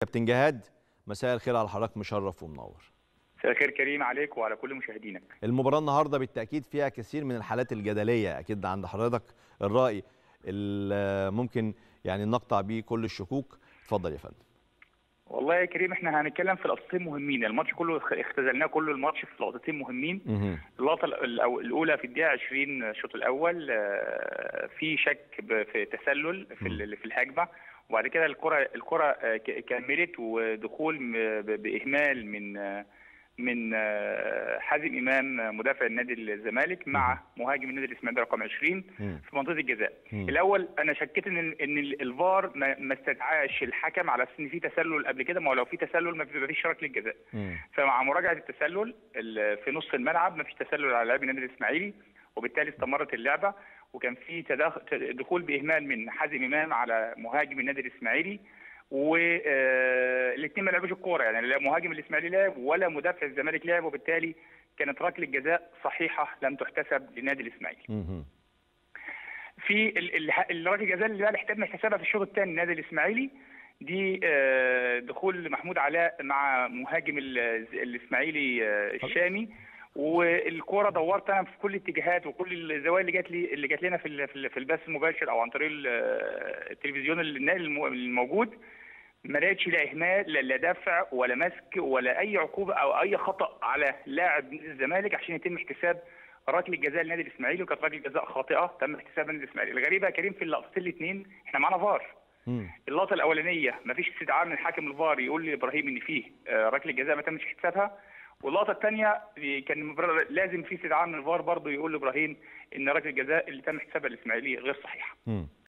كابتن جهاد مساء الخير على حضرتك مشرف ومنور مساء الخير كريم عليك وعلى كل مشاهدينك المباراه النهارده بالتاكيد فيها كثير من الحالات الجدليه اكيد عند حضرتك الراي اللي ممكن يعني نقطع بيه كل الشكوك اتفضل يا فندم والله يا كريم احنا هنتكلم في لقطتين مهمين الماتش كله اختزلناه كله الماتش في لقطتين مهمين مهم. اللقطه الأو- الاولى في الدقيقه 20 الشوط الاول آه، في شك ب- في تسلل في ال- في الهجمه وبعد كده الكره الكره آه، ك- كملت ودخول م- ب- باهمال من آه، من آه، حازم امام آه، مدافع النادي الزمالك مع مهاجم النادي الاسماعيلي رقم 20 مم. في منطقه الجزاء مم. الاول انا شكيت ان ان الفار ما ما استدعاش الحكم على اساس ان في تسلل قبل كده ما هو لو في تسلل ما فيش ركله جزاء مم. فمع مراجعه التسلل ال- في نص الملعب ما فيش تسلل على لاعب النادي الاسماعيلي وبالتالي استمرت اللعبه وكان في تداخل دخول باهمال من حازم امام على مهاجم النادي الاسماعيلي والاثنين ما لعبوش الكوره يعني لا مهاجم الاسماعيلي لعب ولا مدافع الزمالك لعب وبالتالي كانت ركله جزاء صحيحه لم تحتسب للنادي الاسماعيلي. مهم. في ال- ال- الركله الجزاء اللي بقى اللي تم احتسابها في الشوط الثاني النادي الاسماعيلي دي آه، دخول محمود علاء مع مهاجم ال- الاسماعيلي آه، الشامي والكوره دورت انا في كل الاتجاهات وكل الزوايا اللي جات لي اللي جات لنا في ال- في ال- في البث المباشر او عن طريق ال- التلفزيون النقل الم- الموجود ما لقيتش لا اهمال لا- لا دفع ولا مسك ولا اي عقوبه او اي خطا على لاعب نادي الزمالك عشان يتم احتساب ركله جزاء للنادي الاسماعيلي وكانت ركله جزاء خاطئه تم احتسابها للنادي الاسماعيلي الغريبه يا كريم في اللقطتين الاثنين احنا معانا فار مم. اللقطه الاولانيه ما فيش استدعاء من الحكم الفار يقول لابراهيم ان فيه آه، ركله جزاء ما تمش احتسابها واللقطه الثانيه كان المبرر- لازم في استدعاء من الفار برضه يقول لابراهيم ان ركله الجزاء اللي تم احتسابها للاسماعيلي غير صحيحه مم.